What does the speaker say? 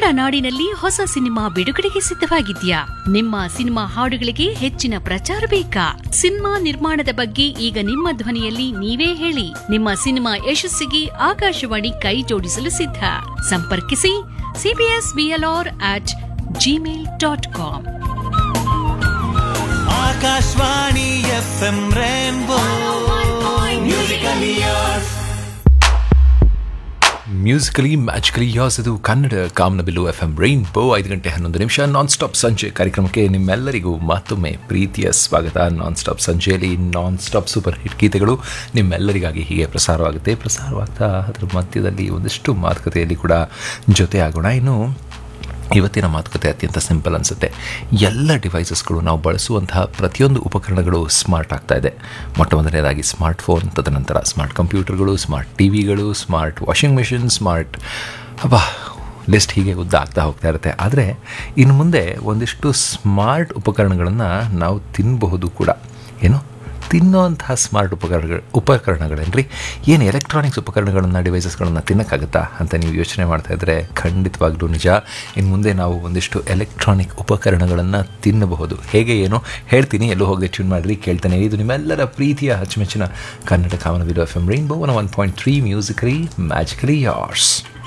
ಕನ್ನಡ ನಾಡಿನಲ್ಲಿ ಹೊಸ ಸಿನಿಮಾ ಬಿಡುಗಡೆಗೆ ಸಿದ್ಧವಾಗಿದ್ಯಾ ನಿಮ್ಮ ಸಿನಿಮಾ ಹಾಡುಗಳಿಗೆ ಹೆಚ್ಚಿನ ಪ್ರಚಾರ ಬೇಕಾ ಸಿನಿಮಾ ನಿರ್ಮಾಣದ ಬಗ್ಗೆ ಈಗ ನಿಮ್ಮ ಧ್ವನಿಯಲ್ಲಿ ನೀವೇ ಹೇಳಿ ನಿಮ್ಮ ಸಿನಿಮಾ ಯಶಸ್ಸಿಗೆ ಆಕಾಶವಾಣಿ ಕೈ ಜೋಡಿಸಲು ಸಿದ್ಧ ಸಂಪರ್ಕಿಸಿ CBS BLR at Gmail dot com Akashvani F M Rainbow musical years musically magically yours ಇದು ಕನ್ನಡ ಕಾಮನಬಿಲ್ಲು ಎಫ್ ಎಂ ರೈನ್ಬೋ ಐದು ಗಂಟೆ ಹನ್ನೊಂದು ನಿಮಿಷ ನಾನ್ ಸ್ಟಾಪ್ ಸಂಜೆ ಕಾರ್ಯಕ್ರಮಕ್ಕೆ ನಿಮ್ಮೆಲ್ಲರಿಗೂ ಮತ್ತೊಮ್ಮೆ ಪ್ರೀತಿಯ ಸ್ವಾಗತ ನಾನ್ ಸ್ಟಾಪ್ ಸಂಜೆಯಲ್ಲಿ ನಾನ್ ಸ್ಟಾಪ್ ಸೂಪರ್ ಹಿಟ್ ಗೀತೆಗಳು ನಿಮ್ಮೆಲ್ಲರಿಗಾಗಿ ಹೀಗೆ ಪ್ರಸಾರವಾಗುತ್ತೆ ಪ್ರಸಾರವಾಗ್ತಾ ಅದರ ಮಧ್ಯದಲ್ಲಿ ಒಂದಿಷ್ಟು ಮಾತುಕತೆಯಲ್ಲಿ ಕೂಡ ಜೊತೆ ಆಗೋಣ ಇನ್ನು ಇವತ್ತಿನ ಮಾತುಕತೆ ಅತ್ಯಂತ ಸಿಂಪಲ್ ಅನಿಸುತ್ತೆ ಎಲ್ಲ ಡಿವೈಸಸ್ಗಳು ನಾವು ಬಳಸುವಂತಹ ಪ್ರತಿಯೊಂದು ಉಪಕರಣಗಳು ಸ್ಮಾರ್ಟ್ ಆಗ್ತಾ ಇದೆ ಮೊಟ್ಟ ಮೊದಲನೇದಾಗಿ ಸ್ಮಾರ್ಟ್ ಫೋನ್ ತದನಂತರ ಸ್ಮಾರ್ಟ್ ಕಂಪ್ಯೂಟರ್ಗಳು ಸ್ಮಾರ್ಟ್ ಟಿ ವಿಗಳು ಸ್ಮಾರ್ಟ್ ವಾಷಿಂಗ್ ಮಿಷಿನ್ ಸ್ಮಾರ್ಟ್ ಅಬ್ಬಾ ಲಿಸ್ಟ್ ಹೀಗೆ ಉದ್ದ ಆಗ್ತಾ ಹೋಗ್ತಾ ಇರುತ್ತೆ ಆದರೆ ಇನ್ನು ಮುಂದೆ ಒಂದಿಷ್ಟು ಸ್ಮಾರ್ಟ್ ಉಪಕರಣಗಳನ್ನು ನಾವು ತಿನ್ನಬಹುದು ಕೂಡ ಏನು ತಿನ್ನೋಂತಹ ಸ್ಮಾರ್ಟ್ ಉಪಕರಣಗಳು ಉಪಕರಣಗಳೇನ್ರಿ ಏನು ಎಲೆಕ್ಟ್ರಾನಿಕ್ಸ್ ಉಪಕರಣಗಳನ್ನು ಡಿವೈಸಸ್ಗಳನ್ನು ತಿನ್ನೋಕ್ಕಾಗತ್ತಾ ಅಂತ ನೀವು ಯೋಚನೆ ಮಾಡ್ತಾ ಇದ್ದರೆ ಖಂಡಿತವಾಗ್ಲೂ ನಿಜ ಇನ್ನು ಮುಂದೆ ನಾವು ಒಂದಿಷ್ಟು ಎಲೆಕ್ಟ್ರಾನಿಕ್ ಉಪಕರಣಗಳನ್ನು ತಿನ್ನಬಹುದು ಹೇಗೆ ಏನು ಹೇಳ್ತೀನಿ ಎಲ್ಲೂ ಹೋಗದೆ ಟ್ಯೂನ್ ಮಾಡಿರಿ ಕೇಳ್ತಾನೆ ಇದು ನಿಮ್ಮೆಲ್ಲರ ಪ್ರೀತಿಯ ಅಚ್ಚುಮೆಚ್ಚಿನ ಕನ್ನಡ ಕಾಮನವಿಲು F M Rainbow one one point three musically magically ಯಾರ್ಸ್